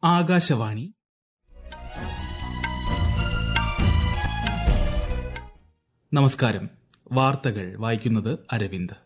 ആകാശവാണി നമസ്കാരം വാർത്തകൾ വായിക്കുന്നത് അരവിന്ദ്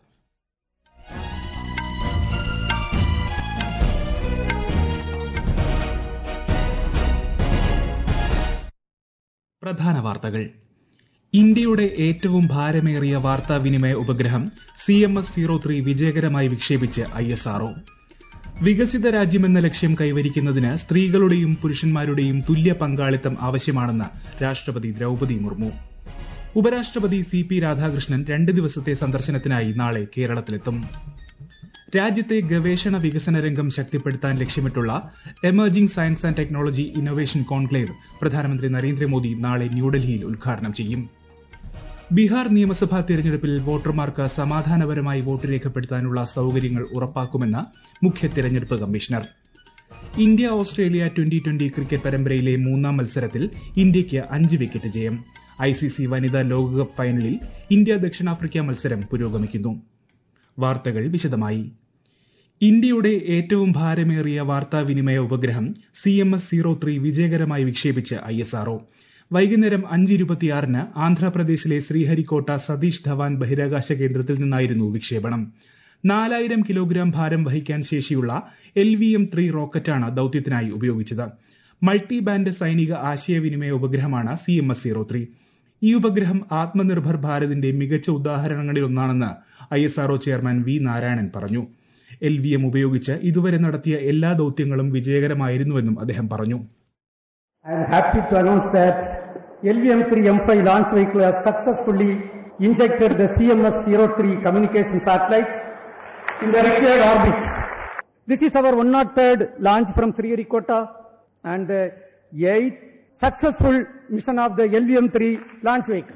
പ്രധാന വാർത്തകൾ ഇന്ത്യയുടെ ഏറ്റവും ഭാരമേറിയ വാർത്താവിനിമയ ഉപഗ്രഹം C M S zero three വിജയകരമായി വിക്ഷേപിച്ച് ഐ എസ് ആർഒ വികസിത രാജ്യമെന്ന ലക്ഷ്യം കൈവരിക്കുന്നതിന് സ്ത്രീകളുടെയും പുരുഷന്മാരുടെയും തുല്യ പങ്കാളിത്തം ആവശ്യമാണെന്ന് രാഷ്ട്രപതി ദ്രൌപതി മുർമു ഉപരാഷ്ട്രപതി സി പി രാധാകൃഷ്ണൻ രണ്ട് ദിവസത്തെ സന്ദർശനത്തിനായി നാളെ കേരളത്തിലെത്തും രാജ്യത്തെ ഗവേഷണ വികസന രംഗം ശക്തിപ്പെടുത്താൻ ലക്ഷ്യമിട്ടുള്ള emerging science and technology innovation conclave പ്രധാനമന്ത്രി നരേന്ദ്രമോദി നാളെ ന്യൂഡൽഹിയിൽ ഉദ്ഘാടനം ചെയ്യും ബീഹാർ നിയമസഭാ തെരഞ്ഞെടുപ്പിൽ വോട്ടർമാർക്ക് സമാധാനപരമായി വോട്ട് രേഖപ്പെടുത്താനുള്ള സൌകര്യങ്ങൾ ഉറപ്പാക്കുമെന്ന് മുഖ്യ തെരഞ്ഞെടുപ്പ് commissioner India Australia twenty twenty cricket പരമ്പരയിലെ മൂന്നാം മത്സരത്തിൽ ഇന്ത്യയ്ക്ക് അഞ്ച് വിക്കറ്റ് ജയം ഐസിസി വനിതാ ലോകകപ്പ് ഫൈനലിൽ ഇന്ത്യ ദക്ഷിണാഫ്രിക്ക മത്സരം പുരോഗമിക്കുന്നു വാർത്തകൾ വിശദമായി ഇന്ത്യയുടെ ഏറ്റവും ഭാരമേറിയ വാർത്താവിനിമയ ഉപഗ്രഹം C M S zero three വിജയകരമായി വിക്ഷേപിച്ച് ഐ എസ് ആർഒ വൈകുന്നേരം അഞ്ച് ഇരുപത്തിയാറിന് ആന്ധ്രാപ്രദേശിലെ ശ്രീഹരിക്കോട്ട സതീഷ് ധവാൻ ബഹിരാകാശ കേന്ദ്രത്തിൽ നിന്നായിരുന്നു വിക്ഷേപണം നാലായിരം കിലോഗ്രാം ഭാരം വഹിക്കാൻ ശേഷിയുള്ള എൽ വി എം ത്രീ റോക്കറ്റാണ് ദൌത്യത്തിനായി ഉപയോഗിച്ചത് മൾട്ടി ബാൻഡ് സൈനിക ആശയവിനിമയ ഉപഗ്രഹമാണ് C M S zero three ഈ ഉപഗ്രഹം ആത്മനിർഭർ ഭാരതിന്റെ മികച്ച ഉദാഹരണങ്ങളിലൊന്നാണെന്ന് I S R O chairman V Narayanan പറഞ്ഞു എൽ വി എം ഉപയോഗിച്ച് ഇതുവരെ നടത്തിയ എല്ലാ ദൌത്യങ്ങളും വിജയകരമായിരുന്നുവെന്നും അദ്ദേഹം പറഞ്ഞു I am happy to announce that LVM-3 M5 launch vehicle has successfully injected the CMS-03 communication satellite in the required orbit. This is our 103rd launch from Sriharikota and the eighth successful mission of the LVM-3 launch vehicle.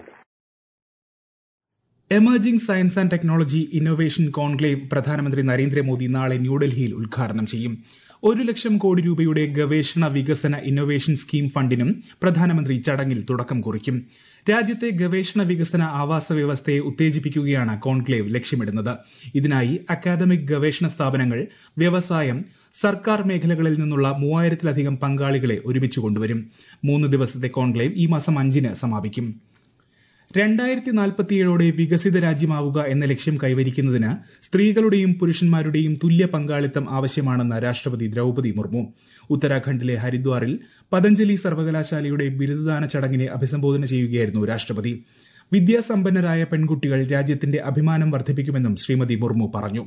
Emerging science and technology innovation conclave പ്രധാനമന്ത്രി നരേന്ദ്രമോദി നാളെ ന്യൂഡൽഹിയിൽ ഉദ്ഘാടനം ചെയ്യും ഒരു ലക്ഷം കോടി രൂപയുടെ ഗവേഷണ വികസന ഇന്നൊവേഷൻ സ്കീം ഫണ്ടിനും പ്രധാനമന്ത്രി ചടങ്ങിൽ തുടക്കം കുറിക്കും രാജ്യത്തെ ഗവേഷണ വികസന ആവാസ വ്യവസ്ഥയെ ഉത്തേജിപ്പിക്കുകയാണ് കോൺക്ലേവ് ലക്ഷ്യമിടുന്നത് ഇതിനായി അക്കാദമിക് ഗവേഷണ സ്ഥാപനങ്ങൾ വ്യവസായം സർക്കാർ മേഖലകളിൽ നിന്നുള്ള മൂവായിരത്തിലധികം പങ്കാളികളെ ഒരുമിച്ച് കൊണ്ടുവരും മൂന്ന് ദിവസത്തെ കോൺക്ലേവ് ഈ മാസം അഞ്ചിന് സമാപിക്കും രണ്ടായിരത്തി നാൽപ്പത്തിയേഴോടെ വികസിത രാജ്യമാവുക എന്ന ലക്ഷ്യം കൈവരിക്കുന്നതിന് സ്ത്രീകളുടെയും പുരുഷന്മാരുടെയും തുല്യ പങ്കാളിത്തം ആവശ്യമാണെന്ന് രാഷ്ട്രപതി ദ്രൌപതി മുർമു ഉത്തരാഖണ്ഡിലെ ഹരിദ്വാറിൽ പതഞ്ജലി സർവകലാശാലയുടെ ബിരുദദാന ചടങ്ങിനെ അഭിസംബോധന ചെയ്യുകയായിരുന്നു രാഷ്ട്രപതി വിദ്യാസമ്പന്നരായ പെൺകുട്ടികൾ രാജ്യത്തിന്റെ അഭിമാനം വർദ്ധിപ്പിക്കുമെന്നും ശ്രീമതി മുർമു പറഞ്ഞു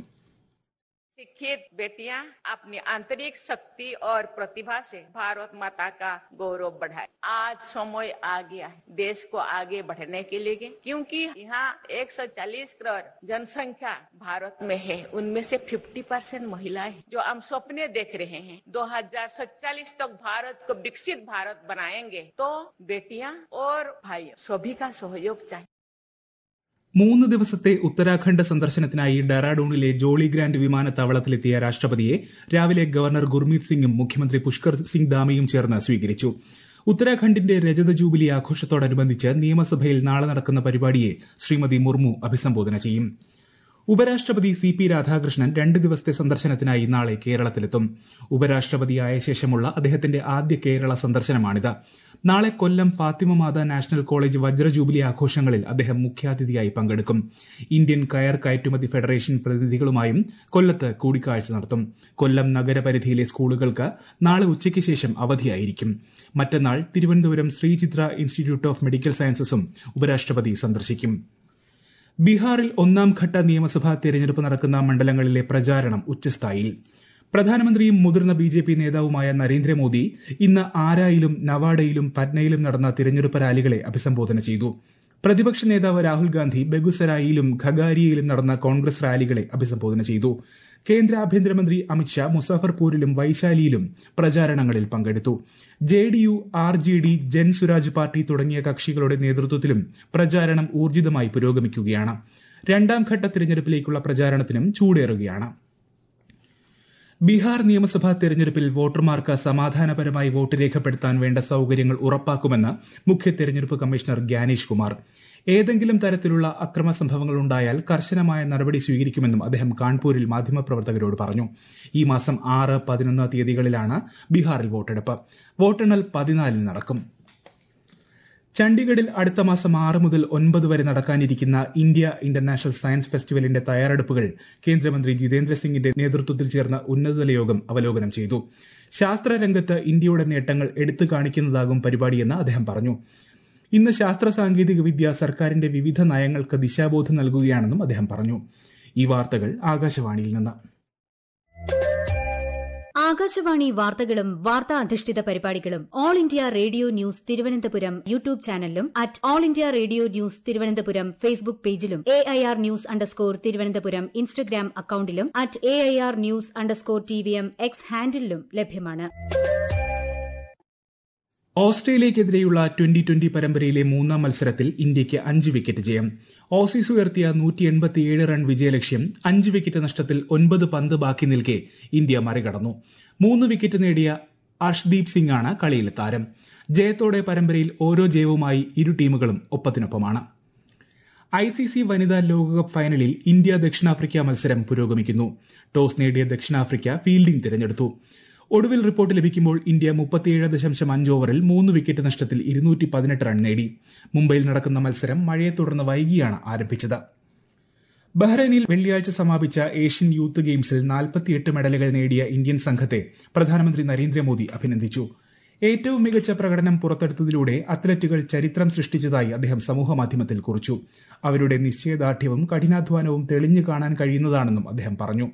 शिक्षित बेटियां अपनी आंतरिक शक्ति और प्रतिभा से भारत माता का गौरव बढ़ाए आज समय आ गया है देश को आगे बढ़ने के लिए क्योंकि यहाँ 140 करोड़ जनसंख्या भारत में है उनमें से 50 परसेंट महिलाएं जो हम सपने देख रहे हैं 2047 तक भारत को विकसित भारत बनाएंगे तो बेटियां और भाई सभी का सहयोग चाहिए മൂന്ന് ദിവസത്തെ ഉത്തരാഖണ്ഡ് സന്ദർശനത്തിനായി ഡെറാഡൂണിലെ ജോളി ഗ്രാന്റ് വിമാനത്താവളത്തിലെത്തിയ രാഷ്ട്രപതിയെ രാവിലെ ഗവർണർ ഗുർമീത് സിംഗും മുഖ്യമന്ത്രി പുഷ്കർ സിംഗ് ദാമയും ചേർന്ന് സ്വീകരിച്ചു ഉത്തരാഖണ്ഡിന്റെ രജത ജൂബിലി ആഘോഷത്തോടനുബന്ധിച്ച് നിയമസഭയിൽ നാളെ നടക്കുന്ന പരിപാടിയെ ശ്രീമതി മുർമു അഭിസംബോധന ചെയ്യും ഉപരാഷ്ട്രപതി സി പി രാധാകൃഷ്ണൻ രണ്ട് ദിവസത്തെ സന്ദർശനത്തിനായി നാളെ കേരളത്തിലെത്തും ഉപരാഷ്ട്രപതിയായ ശേഷമുള്ള അദ്ദേഹത്തിന്റെ ആദ്യ കേരള സന്ദർശനമാണിത് നാളെ കൊല്ലം ഫാത്തിമ മാത നാഷണൽ കോളേജ് വജ്ര ജൂബിലി ആഘോഷങ്ങളിൽ അദ്ദേഹം മുഖ്യാതിഥിയായി പങ്കെടുക്കും ഇന്ത്യൻ കയർ കയറ്റുമതി ഫെഡറേഷൻ പ്രതിനിധികളുമായും കൊല്ലത്ത് കൂടിക്കാഴ്ച നടത്തും കൊല്ലം നഗരപരിധിയിലെ സ്കൂളുകൾക്ക് നാളെ ഉച്ചയ്ക്ക് ശേഷം അവധിയായിരിക്കും മറ്റന്നാൾ Thiruvananthapuram Sree Chitra institute of medical സയൻസസും ഉപരാഷ്ട്രപതി സന്ദർശിക്കും ബീഹാറിൽ ഒന്നാം ഘട്ട നിയമസഭാ തെരഞ്ഞെടുപ്പ് നടക്കുന്ന മണ്ഡലങ്ങളിലെ പ്രചാരണം ഉച്ചസ്ഥായിയിൽ പ്രധാനമന്ത്രിയും മുതിർന്ന ബി ജെ പി നേതാവുമായ നരേന്ദ്രമോദി ഇന്ന് ആരായിലും നവാഡയിലും പറ്റ്നയിലും നടന്ന തിരഞ്ഞെടുപ്പ് റാലികളെ അഭിസംബോധന ചെയ്തു പ്രതിപക്ഷ നേതാവ് രാഹുൽ ഗാന്ധി ബെഗുസരായിലും ഖഗാരിയയിലും നടന്ന കോൺഗ്രസ് റാലികളെ അഭിസംബോധന ചെയ്തു കേന്ദ്ര ആഭ്യന്തരമന്ത്രി അമിത്ഷാ മുസാഫർപൂരിലും വൈശാലിയിലും പ്രചാരണങ്ങളിൽ പങ്കെടുത്തു J D U R J D Jan Suraj party തുടങ്ങിയ കക്ഷികളുടെ നേതൃത്വത്തിലും പ്രചാരണം ഊർജിതമായി പുരോഗമിക്കുകയാണ് രണ്ടാം ഘട്ട തിരഞ്ഞെടുപ്പിലേക്കുള്ള പ്രചാരണത്തിനും ചൂടേറുകയാണ് ബീഹാർ നിയമസഭാ തെരഞ്ഞെടുപ്പിൽ വോട്ടർമാർക്ക് സമാധാനപരമായി വോട്ട് രേഖപ്പെടുത്താൻ വേണ്ട സൌകര്യങ്ങൾ ഉറപ്പാക്കുമെന്ന് മുഖ്യ തെരഞ്ഞെടുപ്പ് കമ്മീഷണർ ഗ്യാനേഷ് കുമാർ ഏതെങ്കിലും തരത്തിലുള്ള അക്രമ സംഭവങ്ങൾ ഉണ്ടായാൽ കർശനമായ നടപടി സ്വീകരിക്കുമെന്നും അദ്ദേഹം കാൺപൂരിൽ മാധ്യമപ്രവർത്തകരോട് പറഞ്ഞു ഈ മാസം ആറ് പതിനൊന്ന് തീയതികളിലാണ് ബീഹാറിൽ വോട്ടെടുപ്പ് വോട്ടെണ്ണൽ പതിനാലിന് നടക്കും ചണ്ഡീഗഡിൽ അടുത്ത മാസം ആറ് മുതൽ ഒൻപത് വരെ നടക്കാനിരിക്കുന്ന ഇന്ത്യ ഇന്റർനാഷണൽ സയൻസ് ഫെസ്റ്റിവലിന്റെ തയ്യാറെടുപ്പുകൾ കേന്ദ്രമന്ത്രി ജിതേന്ദ്ര സിംഗിന്റെ നേതൃത്വത്തിൽ ചേർന്ന ഉന്നതതല യോഗം അവലോകനം ചെയ്തു ശാസ്ത്രരംഗത്ത് ഇന്ത്യയുടെ നേട്ടങ്ങൾ എടുത്തു കാണിക്കുന്നതാകും പരിപാടിയെന്ന് അദ്ദേഹം പറഞ്ഞു ഇന്ന് ശാസ്ത്ര സാങ്കേതിക വിദ്യ സർക്കാരിന്റെ വിവിധ നയങ്ങൾക്ക് ദിശാബോധം നൽകുകയാണെന്നും അദ്ദേഹം പറഞ്ഞു ഈ വാർത്തകൾ ആകാശവാണിയിൽ നിന്ന് ആകാശവാണി വാർത്തകളും വാർത്താ അധിഷ്ഠിത പരിപാടികളും all India radio news Thiruvananthapuram YouTube ചാനലിലും at all India radio news Thiruvananthapuram Facebook പേജിലും A I R news underscore Thiruvananthapuram Instagram അക്കൌണ്ടിലും at A I R news underscore T V M X ഹാൻഡിലും ലഭ്യമാണ് ഓസ്ട്രേലിയക്കെതിരെയുള്ള ട്വന്റി ട്വന്റി പരമ്പരയിലെ മൂന്നാം മത്സരത്തിൽ ഇന്ത്യയ്ക്ക് അഞ്ച് വിക്കറ്റ് ജയം ഓസീസ് ഉയർത്തിയ നൂറ്റി എൺപത്തിയേഴ് റൺ വിജയലക്ഷ്യം അഞ്ച് വിക്കറ്റ് നഷ്ടത്തിൽ ഒൻപത് പന്ത് ബാക്കി നിൽക്കെ ഇന്ത്യ മറികടന്നു മൂന്ന് വിക്കറ്റ് നേടിയ അർഷ്ദീപ് സിംഗാണ് കളിയിലെ താരം ജയത്തോടെ പരമ്പരയിൽ ഓരോ ജയവുമായി ഇരു ടീമുകളും ഒപ്പത്തിനൊപ്പമാണ് ഐ സി സി വനിതാ ലോകകപ്പ് ഫൈനലിൽ ഇന്ത്യ ദക്ഷിണാഫ്രിക്ക മത്സരം പുരോഗമിക്കുന്നു ടോസ് നേടിയ ദക്ഷിണാഫ്രിക്ക ഫീൽഡിംഗ് തിരഞ്ഞെടുത്തു ഒടുവിൽ റിപ്പോർട്ട് ലഭിക്കുമ്പോൾ ഇന്ത്യ മുപ്പത്തിയേഴ് ദശാംശം അഞ്ച് ഓവറിൽ മൂന്ന് വിക്കറ്റ് നഷ്ടത്തിൽ ഇരുന്നൂറ്റി പതിനെട്ട് റൺ നേടി മുംബൈയിൽ നടക്കുന്ന മത്സരം മഴയെ തുടർന്ന് വൈകിയാണ് ആരംഭിച്ചത് ബഹ്റൈനിൽ വെള്ളിയാഴ്ച സമാപിച്ച ഏഷ്യൻ യൂത്ത് ഗെയിംസിൽ നാൽപ്പത്തിയെട്ട് മെഡലുകൾ നേടിയ ഇന്ത്യൻ സംഘത്തെ പ്രധാനമന്ത്രി നരേന്ദ്രമോദി അഭിനന്ദിച്ചു ഏറ്റവും മികച്ച പ്രകടനം പുറത്തെടുത്തതിലൂടെ അത്ലറ്റുകൾ ചരിത്രം സൃഷ്ടിച്ചതായി അദ്ദേഹം സമൂഹമാധ്യമത്തിൽ കുറിച്ചു അവരുടെ നിശ്ചയദാർഢ്യവും കഠിനാധ്വാനവും തെളിഞ്ഞു കാണാൻ കഴിയുന്നതാണെന്നും അദ്ദേഹം പറഞ്ഞു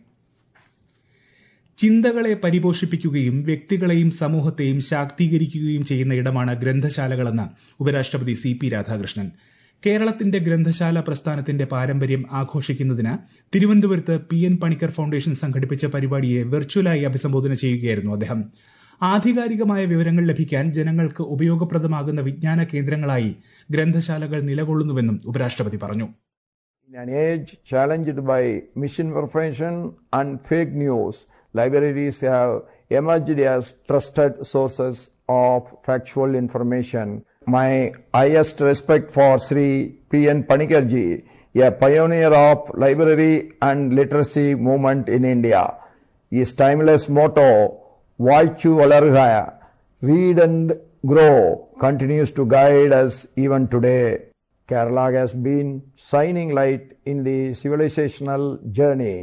ചിന്തകളെ പരിപോഷിപ്പിക്കുകയും വ്യക്തികളെയും സമൂഹത്തെയും ശാക്തീകരിക്കുകയും ചെയ്യുന്ന ഇടമാണ് ഗ്രന്ഥശാലകളെന്ന് ഉപരാഷ്ട്രപതി സി പി രാധാകൃഷ്ണൻ കേരളത്തിന്റെ ഗ്രന്ഥശാല പ്രസ്ഥാനത്തിന്റെ പാരമ്പര്യം ആഘോഷിക്കുന്നതിന് തിരുവനന്തപുരത്ത് പി എൻ പണിക്കർ ഫൌണ്ടേഷൻ സംഘടിപ്പിച്ച പരിപാടിയെ വെർച്വലായി അഭിസംബോധന ചെയ്യുകയായിരുന്നു അദ്ദേഹം ആധികാരികമായ വിവരങ്ങൾ ലഭിക്കാൻ ജനങ്ങൾക്ക് ഉപയോഗപ്രദമാകുന്ന വിജ്ഞാന കേന്ദ്രങ്ങളായി ഗ്രന്ഥശാലകൾ നിലകൊള്ളുന്നുവെന്നും ഉപരാഷ്ട്രപതി പറഞ്ഞു In an age challenged by misinformation and fake news, libraries have emerged as trusted sources of factual information. My highest respect for Sri P. N. Panikarji, a pioneer of library and literacy movement in India. His timeless motto, Vaichu Valargaya, read and grow, continues to guide us even today. Kerala has been shining light in the civilizational journey.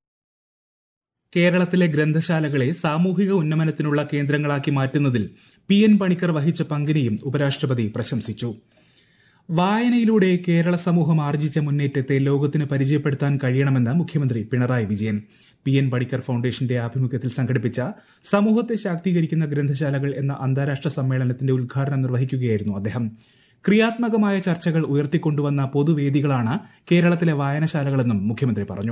കേരളത്തിലെ ഗ്രന്ഥശാലകളെ സാമൂഹിക ഉന്നമനത്തിനുള്ള കേന്ദ്രങ്ങളാക്കി മാറ്റുന്നതിൽ P N Panicker വഹിച്ച പങ്കിനെയും ഉപരാഷ്ട്രപതി പ്രശംസിച്ചു വായനയിലൂടെ കേരള സമൂഹം ആർജിച്ച മുന്നേറ്റത്തെ ലോകത്തിന് പരിചയപ്പെടുത്താൻ കഴിയണമെന്ന് മുഖ്യമന്ത്രി പിണറായി വിജയൻ പി എൻ പണിക്കർ ഫൌണ്ടേഷന്റെ ആഭിമുഖ്യത്തിൽ സംഘടിപ്പിച്ച സമൂഹത്തെ ശാക്തീകരിക്കുന്ന ഗ്രന്ഥശാലകൾ എന്ന അന്താരാഷ്ട്ര സമ്മേളനത്തിന്റെ ഉദ്ഘാടനം നിർവഹിക്കുകയായിരുന്നു അദ്ദേഹം ക്രിയാത്മകമായ ചർച്ചകൾ ഉയർത്തിക്കൊണ്ടുവന്ന പൊതുവേദികളാണ് കേരളത്തിലെ വായനശാലകളെന്നും മുഖ്യമന്ത്രി പറഞ്ഞു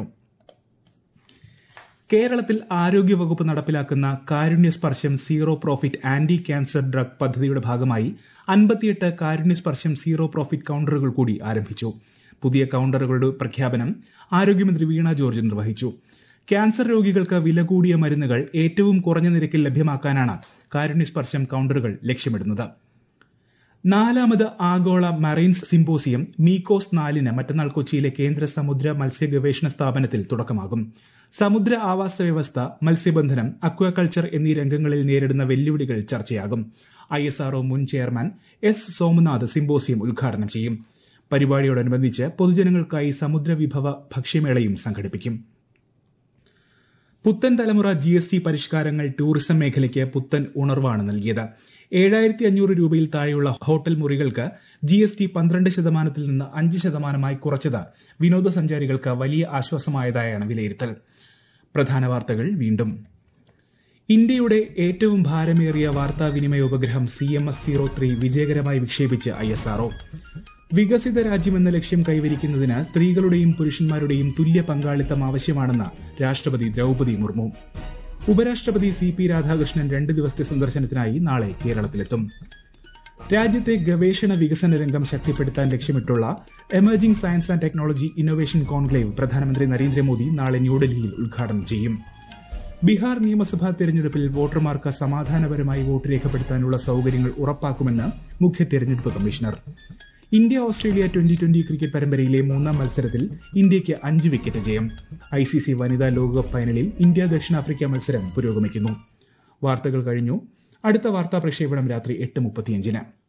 കേരളത്തിൽ ആരോഗ്യവകുപ്പ് നടപ്പിലാക്കുന്ന Karunya Sparsham zero profit anti cancer drug പദ്ധതിയുടെ ഭാഗമായി അൻപത്തിയെട്ട് കാരുണ്യസ്പർശം സീറോ പ്രോഫിറ്റ് കൌണ്ടറുകൾ കൂടി ആരംഭിച്ചു പുതിയ കൌണ്ടറുകളുടെ പ്രഖ്യാപനം ആരോഗ്യമന്ത്രി വീണ ജോർജ് നിർവഹിച്ചു ക്യാൻസർ രോഗികൾക്ക് വില കൂടിയ മരുന്നുകൾ ഏറ്റവും കുറഞ്ഞ നിരക്കിൽ ലഭ്യമാക്കാനാണ് കാരുണ്യസ്പർശം കൌണ്ടറുകൾ ലക്ഷ്യമിടുന്നത് നാലാമത് ആഗോള മറൈൻസ് സിംപോസിയം മീക്കോസ് നാലിന് മറ്റന്നാൾ കൊച്ചിയിലെ കേന്ദ്ര സമുദ്ര മത്സ്യ ഗവേഷണ സ്ഥാപനത്തിൽ തുടക്കമാകും സമുദ്ര ആവാസ വ്യവസ്ഥ മത്സ്യബന്ധനം അക്വാകൾച്ചർ എന്നീ രംഗങ്ങളിൽ നേരിടുന്ന വെല്ലുവിളികൾ ചർച്ചയാകും ഐ എസ് ആർഒ മുൻ ചെയർമാൻ എസ് സോമനാഥ് സിംപോസിയം ഉദ്ഘാടനം ചെയ്യും പരിപാടിയോടനുബന്ധിച്ച് പൊതുജനങ്ങൾക്കായി സമുദ്ര വിഭവ ഭക്ഷ്യമേളയും സംഘടിപ്പിക്കും പുത്തൻ തലമുറ ജി എസ് ടി പരിഷ്കാരങ്ങൾ ടൂറിസം മേഖലയ്ക്ക് പുത്തൻ ഉണർവാണ് നൽകിയത് ഏഴായിരത്തി അഞ്ഞൂറ് രൂപയിൽ താഴെയുള്ള ഹോട്ടൽ മുറികൾക്ക് ജി എസ് ടി പന്ത്രണ്ട് ശതമാനത്തിൽ നിന്ന് അഞ്ച് ശതമാനമായി കുറച്ചത് വിനോദസഞ്ചാരികൾക്ക് വലിയ ആശ്വാസമായതായാണ് വിലയിരുത്തൽ പ്രധാന വാർത്തകൾ വീണ്ടും ഇന്ത്യയുടെ ഏറ്റവും ഭാരമേറിയ വാർത്താവിനിമയ ഉപഗ്രഹം C M S zero three വിജയകരമായി വിക്ഷേപിച്ച് ഐ എസ് ആർഒ വികസിത രാജ്യമെന്ന ലക്ഷ്യം കൈവരിക്കുന്നതിന് സ്ത്രീകളുടെയും പുരുഷന്മാരുടെയും തുല്യ പങ്കാളിത്തം ആവശ്യമാണെന്ന് രാഷ്ട്രപതി ദ്രൌപതി മുർമു ഉപരാഷ്ട്രപതി സി പി രാധാകൃഷ്ണൻ രണ്ട് ദിവസത്തെ സന്ദർശനത്തിനായി നാളെ കേരളത്തിലെത്തും രാജ്യത്തെ ഗവേഷണ വികസന രംഗം ശക്തിപ്പെടുത്താൻ ലക്ഷ്യമിട്ടുള്ള emerging science and technology innovation conclave പ്രധാനമന്ത്രി നരേന്ദ്രമോദി നാളെ ന്യൂഡൽഹിയിൽ ഉദ്ഘാടനം ചെയ്യും ബീഹാർ നിയമസഭാ തെരഞ്ഞെടുപ്പിൽ വോട്ടർമാർക്ക് സമാധാനപരമായി വോട്ട് രേഖപ്പെടുത്താനുള്ള സൌകര്യങ്ങൾ ഉറപ്പാക്കുമെന്ന് മുഖ്യ തെരഞ്ഞെടുപ്പ് commissioner India Australia twenty twenty cricket പരമ്പരയിലെ മൂന്നാം മത്സരത്തിൽ ഇന്ത്യയ്ക്ക് അഞ്ച് വിക്കറ്റ് ജയം ഐ സി സി വനിതാ ലോകകപ്പ് ഫൈനലിൽ ഇന്ത്യ ദക്ഷിണാഫ്രിക്ക മത്സരം പുരോഗമിക്കുന്നു വാർത്തകൾ കഴിഞ്ഞു അടുത്ത വാർത്താ പ്രക്ഷേപണം രാത്രി എട്ട് മുപ്പത്തിയഞ്ചിന്